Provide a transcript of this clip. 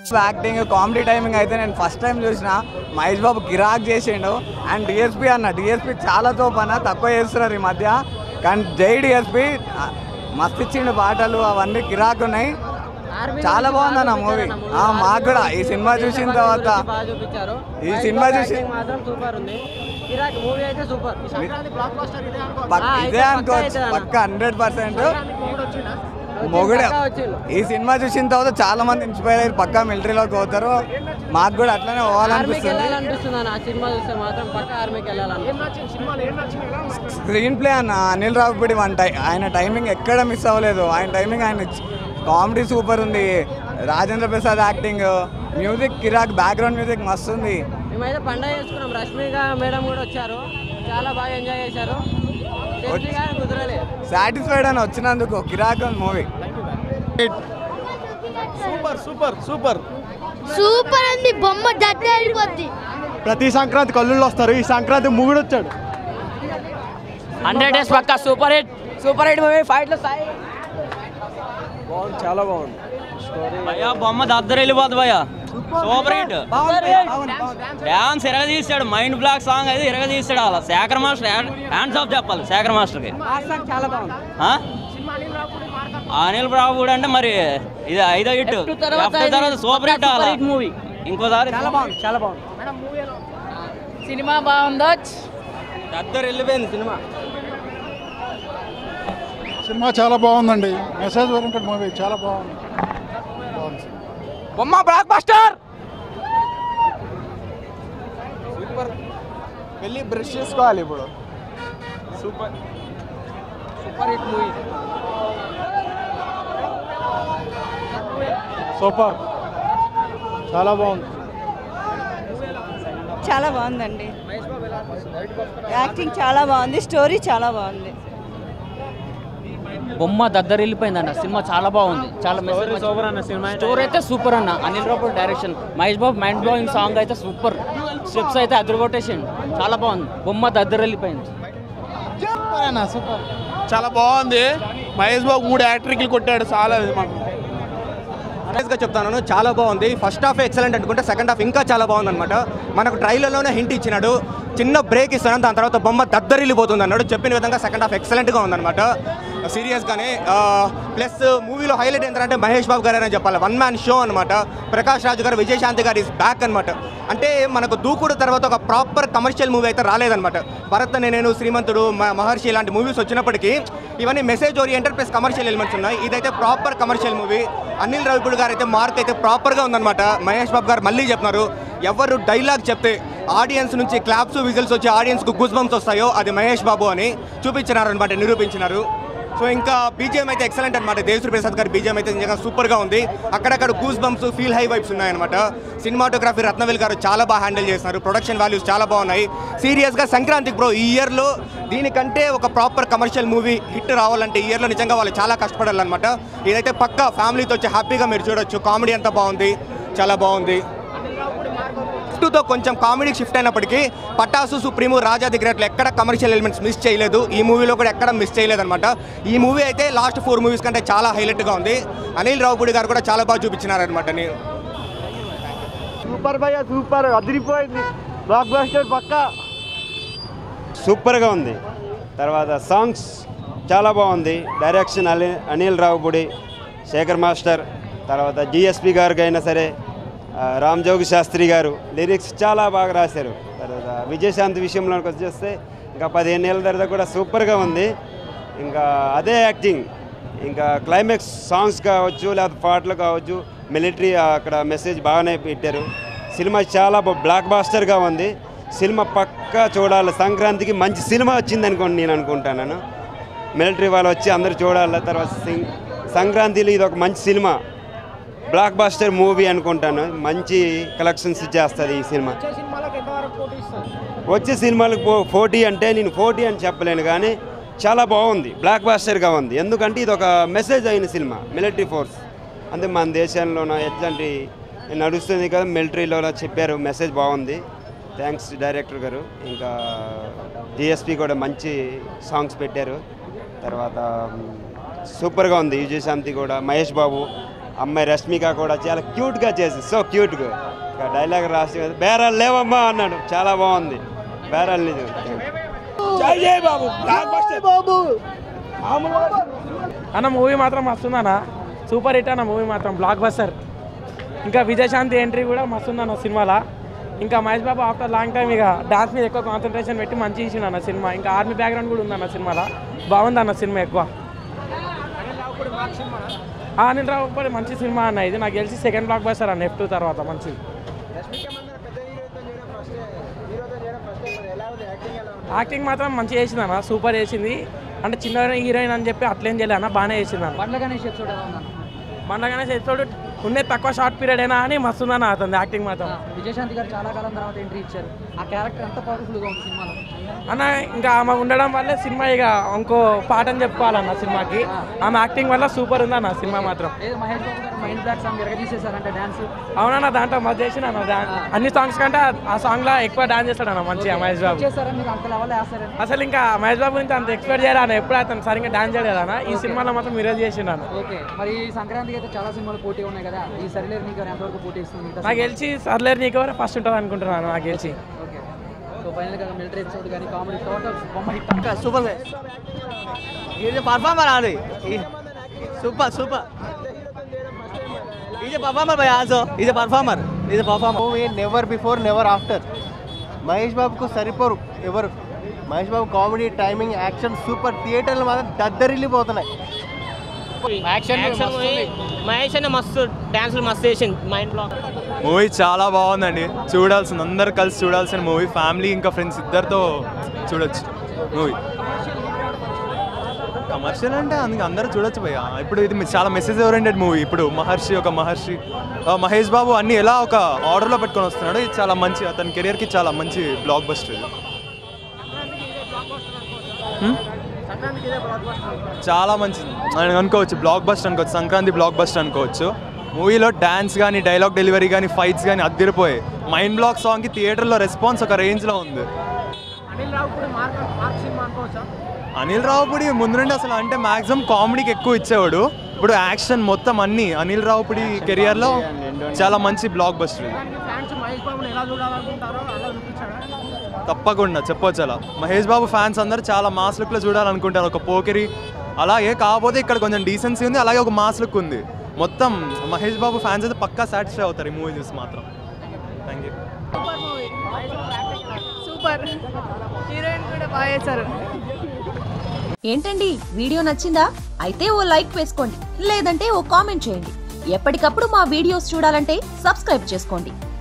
Acting comedy timing అయితే నేను first time చూసిన మహేష్ బాబు గిరాక్ చేసిండు అండ్ డిఎస్పి అన్న డిఎస్పి చాలా తోపన్న తక్కువ చేస్తున్నారు ఈ మధ్య కానీ జై డిఎస్పి మస్తు ఇచ్చిండు పాటలు అవన్నీ గిరాక్ ఉన్నాయి చాలా బాగుంది అన్న మూవీ మాకు కూడా ఈ సినిమా చూసిన తర్వాత బాగా చూపించారు ఈ సినిమా చూసి మాత్రం సూపర్ ఉంది కిరాక్ మూవీ అయితే సూపర్ పక్- ఆ, ఇదే అయితే అనుకోవచ్చు పక్కా పక్క హండ్రెడ్ పర్సెంట్ వచ్చింది, మొగుడే పక్కా వచ్చిండు. ఈ సినిమా చూసిన తర్వాత చాలా మంది ఇన్స్పైర్ అయ్యి పక్కా మిలిటరీలోకి పోతారు మాకు కూడా అట్లనే ఆర్మీకి పోవాలనిపిస్తుంది వెళ్ళాలనిపిస్తుంది అన్న ఆ సినిమా చూస్తే మాత్రం పక్క ఆర్మీకి వెళ్ళాలనిపిస్తుంది స్క్రీన్ ప్లే అన్న అనిల్ రావుపూడి వన్ టై ఆయన టైమింగ్ ఎక్కడ మిస్ అవ్వలేదు ఆయన టైమింగ్ ఆయన కామెడీ సూపర్ ఉంది రాజేంద్ర ప్రసాద్ యాక్టింగ్ మ్యూజిక్ కిరాక్ బ్యాక్గ్రౌండ్ మ్యూజిక్ మస్తు ఉంది మేమైతే పండగ చేసుకున్నాం రష్మిక మేడం కూడా వచ్చారు చాలా బాగా ఎంజాయ్ చేశారు సేఫ్టీ కానీ కుదరలేదు సాటిస్ఫైడ్ అని వచ్చినందుకు కిరాక్ movie super super super super అంది బొమ్మ దద్దరిపోద్ది ప్రతి సంక్రాంతి కల్లుళ్ళు వస్తారు ఈ సంక్రాంతి ముగుడు వచ్చాడు హండ్రెడ్ డేస్ పక్క super hit super hit movie ఫైట్లు సాయి బాగుంది చాలా బాగుంది భయ్యా బొమ్మ దద్దరు వెళ్ళిపోద్ది భయ్యా సూపర్ హిట్ డాన్స్ ఇరగ తీసాడు మైండ్ బ్లాక్ సాంగ్ అయితే ఇరగ తీసాడు అలా శేఖర్ మాస్టర్ హ్యాండ్స్ ఆఫ్ చెప్పాలి శేఖర్ మాస్టర్కి చాలా బాగుంది ఆ? అనిల్ రావుడు అంటే మరి ఇది ఐదో హిట్ F2 తర్వాత F2 తర్వాత ఇది సూపర్ హిట్ super అలా hit movie. ఇంకోసారి చాలా బాగుంది చాలా బాగుంది సినిమా బాగుందా దద్దరు వెళ్ళిపోయింది సినిమా సినిమా చాలా బాగుందండి మెసేజ్ ఓరియంటెడ్ మూవీ చాలా బాగుంది బాగుంది బొమ్మ బ్లాక్ బస్టర్ వెళ్ళి బ్రష్ చేసుకోవాలి ఇప్పుడు super super hit movie super చాలా బాగుంది చాలా బాగుందండి యాక్టింగ్ చాలా బాగుంది స్టోరీ చాలా బాగుంది బొమ్మ దద్దరు వెళ్ళిపోయిందన్న సినిమా చాలా బాగుంది చాలా సూపర్ అన్న సినిమా స్టోరీ అయితే సూపర్ అన్న Anil Rapur direction Mahesh Babu mind blowing song అయితే సూపర్ స్టెప్స్ అయితే అదరగొట్టేసిండు చాలా బాగుంది బొమ్మ దద్దరు వెళ్ళిపోయింది చాలా బాగుంది మహేష్ బాబు మూడు యాక్టర్కి కొట్టాడు చాలా మాకు గా చెప్తాను చాలా బాగుంది ఫస్ట్ హాఫ్ ఎక్సలెంట్ అనుకుంటే సెకండ్ హాఫ్ ఇంకా చాలా బాగుంది అనమాట మనకు ట్రైలర్లోనే హింట్ ఇచ్చినాడు చిన్న బ్రేక్ ఇస్తాను దాని తర్వాత బొమ్మ దద్దరిల్లిపోతుంది అన్నాడు చెప్పిన విధంగా సెకండ్ హాఫ్ ఎక్సలెంట్గా ఉందన్నమాట సీరియస్గానే ప్లస్ మూవీలో హైలైట్ ఏంటంటే మహేష్ బాబు గారు అని చెప్పాలి వన్ మ్యాన్ షో అనమాట ప్రకాష్ రాజు గారు విజయశాంతి గారు ఇస్ బ్యాక్ అనమాట అంటే మనకు దూకుడు తర్వాత ఒక ప్రాపర్ కమర్షియల్ మూవీ అయితే రాలేదన్నమాట భరత్ అనే నేను శ్రీమంతుడు మ- మహర్షి ఇలాంటి మూవీస్ వచ్చినప్పటికీ ఇవన్నీ message oriented plus commercial elements ఉన్నాయి ఇదైతే proper commercial movie Anil Ravipudi garu అయితే మార్క్ అయితే ప్రాపర్గా ఉందన్నమాట మహేష్ బాబు గారు మళ్ళీ చెప్తున్నారు ఎవరు డైలాగ్ చెప్తే ఆడియన్స్ నుంచి క్లాప్స్ విజిల్స్ వచ్చి ఆడియన్స్కు గూస్ బంప్స్ వస్తాయో అది మహేష్ బాబు అని చూపించినారు అనమాట నిరూపించినారు సో ఇంకా బీజిఎం అయితే ఎక్సలెంట్ అనమాట దేవశ్రీ ప్రసాద్ గారి బీజిఎం అయితే నిజంగా సూపర్గా ఉంది అక్కడక్కడ goose bumps feel high vibes ఉన్నాయన్నమాట సినిమాటోగ్రఫీ రత్నవేల్ గారు చాలా బాగా హ్యాండిల్ చేస్తున్నారు ప్రొడక్షన్ వాల్యూస్ చాలా బాగున్నాయి సీరియస్గా సంక్రాంతికి బ్రో ఈ ఇయర్లో దీనికంటే ఒక ప్రాపర్ కమర్షియల్ మూవీ హిట్ రావాలంటే ఈ ఇయర్లో నిజంగా వాళ్ళు చాలా కష్టపడాలన్నమాట ఇదైతే పక్క ఫ్యామిలీతో వచ్చి హ్యాపీగా మీరు చూడొచ్చు కామెడీ అంతా బాగుంది చాలా బాగుంది టూతో కొంచెం కామెడీ షిఫ్ట్ అయినప్పటికీ పటాసు సుప్రీము రాజా ది గ్రేట్లో ఎక్కడ కమర్షియల్ ఎలిమెంట్స్ మిస్ చేయలేదు ఈ మూవీలో కూడా ఎక్కడ మిస్ చేయలేదు అనమాట ఈ మూవీ అయితే లాస్ట్ ఫోర్ మూవీస్ కంటే చాలా హైలైట్గా ఉంది అనిల్ రావుపూడి గారు కూడా చాలా బాగా చూపించినారనమాట నేను సూపర్ భయ్య సూపర్ అదిరిపోయింది బ్లాక్ బస్టర్ పక్కా సూపర్గా ఉంది తర్వాత సాంగ్స్ చాలా బాగుంది డైరెక్షన్ అలి అనిల్ రావుపూడి శేఖర్ మాస్టర్ తర్వాత జిఎస్పి గారికి అయినా సరే ఆ, రామ్ జోగి శాస్త్రి గారు లిరిక్స్ చాలా బాగా రాశారు తర్వాత విజయశాంతి విషయంలోకి వచ్చేస్తే ఇంకా పదిహేను ఏళ్ళ తర్వాత కూడా సూపర్గా ఉంది ఇంకా అదే యాక్టింగ్ ఇంకా క్లైమాక్స్ సాంగ్స్ కావచ్చు లేకపోతే పాటలు కావచ్చు మిలిటరీ అక్కడ మెసేజ్ బాగానే పెట్టారు సినిమా చాలా బా- బ్లాక్ బాస్టర్గా ఉంది సినిమా పక్కా చూడాలి సంక్రాంతికి మంచి సినిమా వచ్చింది అనుకోండి నేను అనుకుంటాను మిలిటరీ వాళ్ళు వచ్చి అందరూ చూడాలి తర్వాత సింగ్- సంక్రాంతిలో ఇది ఒక మంచి సినిమా బ్లాక్ బాస్టర్ మూవీ అనుకుంటాను మంచి కలెక్షన్స్ చేస్తుంది ఈ సినిమా వచ్చే సినిమాలకు పో పోటీ అంటే నేను పోటీ అని చెప్పలేను కానీ చాలా బాగుంది బ్లాక్ బాస్టర్గా ఉంది ఎందుకంటే ఇది ఒక మెసేజ్ అయిన సినిమా మిలిటరీ ఫోర్స్ అంటే మన దేశంలోన ఎట్లాంటి నడుస్తుంది కదా మిలిటరీలో చెప్పారు మెసేజ్ బాగుంది థ్యాంక్స్ డైరెక్టర్ గారు ఇంకా డిఎస్పి కూడా మంచి సాంగ్స్ పెట్టారు తర్వాత మ్, సూపర్గా ఉంది విజయశాంతి కూడా మహేష్ బాబు అమ్మాయి రష్మిక కూడా చాలా క్యూట్గా చేసింది సో క్యూట్గా ఇక డైలాగ్ రాసి బేరాలు లేవమ్మా అన్నాడు చాలా బాగుంది బేరాలు లేదు అన్న మూవీ మాత్రం మస్తుందన్న సూపర్ హిట్ అన్న మూవీ మాత్రం బ్లాక్ బస్టర్ ఇంకా విజయశాంతి ఎంట్రీ కూడా మస్తుందన్న సినిమాలో ఇంకా Mahesh Babu after long time ఇక డాన్స్ మీద ఎక్కువ కాన్సన్ట్రేషన్ పెట్టి మంచి ఇచ్చిండు అన్న సినిమా ఇంకా ఆర్మీ బ్యాక్గ్రౌండ్ కూడా ఉందన్న సినిమాలో బాగుంది అన్న సినిమా ఎక్కువ ఆ, అనిల్ రావు కూడా మంచి సినిమా అన్న ఇది నాకు తెలిసి సెకండ్ బ్లాక్ బస్టర్ అన్న ఎఫ్ టూ తర్వాత మంచిది యాక్టింగ్ మాత్రం మంచిగా చేసింది అన్న సూపర్ చేసింది అంటే చిన్న హీరోయిన్ అని చెప్పి అట్లేం చేయలే అన్న బాగానే చేసింది అన్న బండ్ల గణేష్ ఎపిసోడ్ ఎలా ఉందన్న మండగానే ఎపిసోడ్ ఉండే తక్కువ షార్ట్ పీరియడ్ అయినా అని మస్తుందన్న అతని యాక్టింగ్ మాత్రం విజయశాంతి గారు చాలా కాలం తర్వాత ఎంట్రీ ఇచ్చారు ఆ క్యారెక్టర్ ఎంత పవర్ఫుల్గా ఉంది సినిమాలో అన్న ఇంకా ఆమె ఉండడం వల్లే సినిమా ఇక ఇంకో పాట అని చెప్పుకోవాలన్న సినిమాకి ఆమె యాక్టింగ్ వల్ల సూపర్ ఉందన్న సినిమా మాత్రం ఏదో Mahesh Babu garu mind block song ఎరగదీసేశారంటే డాన్స్ అవునన్న దాంట్లో మధ్య చేసిన అన్న డా- అన్ని సాంగ్స్ కంటే ఆ సాంగ్ లో ఎక్కువ డాన్స్ చేస్తాడన్న మంచిగా మహేష్ బాబు చేశారని మీరు అంత లెవెల్ వేస్తారని అసలు ఇంకా మహేష్ బాబు గురించి అంత ఎక్స్పెక్ట్ చేయాలన్న ఎప్పుడు అతను సరిగ్గా డాన్స్ చేయలేదన్న ఈ సినిమాలో మాత్రం మీరే చేసిండన్న ఓకే మరి ఈ సంక్రాంతికి అయితే చాలా సినిమాలు పోటీ ఉన్నాయి కదా ఈ సరిలేరు నీకు ఎంతవరకు పోటీ ఇస్తుంది ఇంత నాకు గెలిచి సర్లేరు నీకు ఎవరు ఫస్ట్ ఉంటుంది అనుకుంటున్నాను నాకు గెలిచి ఓకే సో ఫైనల్ గా మిలిటరీ ఎపిసోడ్ కానీ కామెడీ టోటల్ బొమ్మ హిట్ సూపర్ ఇది పర్ఫార్మర్ ఆడి సూపర్ సూపర్ ఇది పర్ఫార్మర్ భయ్ ఆల్సో ఇది పర్ఫార్మర్ ఇది performer movie never before never after Mahesh బాబుకు సరిపోరు ఎవరు Mahesh Babu comedy timing action super థియేటర్లు మాత్రం దద్దరిల్లిపోతున్నాయి మహేష్ అన్న మస్తు డాన్సులు మస్తు చేసింది మైండ్ బ్లాక్ మూవీ చాలా బాగుందండి చూడాల్సింది అందరు కలిసి చూడాల్సిన మూవీ ఫ్యామిలీ ఇంకా ఫ్రెండ్స్ ఇద్దరితో చూడొచ్చు మూవీ కమర్షియల్ అంటే అందుకే అందరూ చూడొచ్చు భయ్య ఇప్పుడు ఇది చాలా మెసేజ్ ఓరియంటెడ్ మూవీ ఇప్పుడు మహర్షి ఒక మహర్షి ఆ, మహేష్ బాబు అన్ని ఎలా ఒక ఆర్డర్లో పెట్టుకొని వస్తున్నాడు ఇది చాలా మంచి అతని కెరియర్కి చాలా మంచి బ్లాక్ బస్టర్ ఇది హ్మ్? చాలా మంచిది అని అనుకోవచ్చు బ్లాక్ బస్టర్ అనుకోవచ్చు సంక్రాంతి బ్లాక్ బస్టర్ అనుకోవచ్చు మూవీలో డ్యాన్స్ కానీ డైలాగ్ డెలివరీ కానీ ఫైట్స్ కానీ అద్దరిపోయాయి మైండ్ బ్లాక్ సాంగ్కి థియేటర్లో రెస్పాన్స్ ఒక రేంజ్లో ఉంది అనిల్ రావుపుడి ముందు నుండి అసలు అంటే మాక్సిమం కామెడీకి ఎక్కువ ఇచ్చేవాడు ఇప్పుడు యాక్షన్ మొత్తం అన్ని అనిల్ రావుపుడి కెరియర్లో చాలా మంచి బ్లాక్ బస్టర్ ఇది తప్పకుండా చెప్పొచ్చు అలా మహేష్ బాబు ఫ్యాన్స్ అందరూ చాలా మాస్ లుక్లో చూడాలనుకుంటారు ఒక పోకిరి అలాగే కాకపోతే ఇక్కడ కొంచెం డీసెన్సీ ఉంది అలాగే ఒక మాస్ లుక్ ఉంది మొత్తం మహేష్ బాబు ఫ్యాన్స్ అయితే పక్కా సాటిస్ఫై అవుతారు ఈ మూవీ చూసి మాత్రం థ్యాంక్ యూ సూపర్ హీరోయిన్ కూడా బాగా చేశారు ఏంటండి వీడియో నచ్చిందా అయితే ఓ లైక్ వేసుకోండి లేదంటే ఓ కామెంట్ చేయండి ఎప్పటికప్పుడు మా వీడియోస్ చూడాలంటే సబ్స్క్రైబ్ చేసుకోండి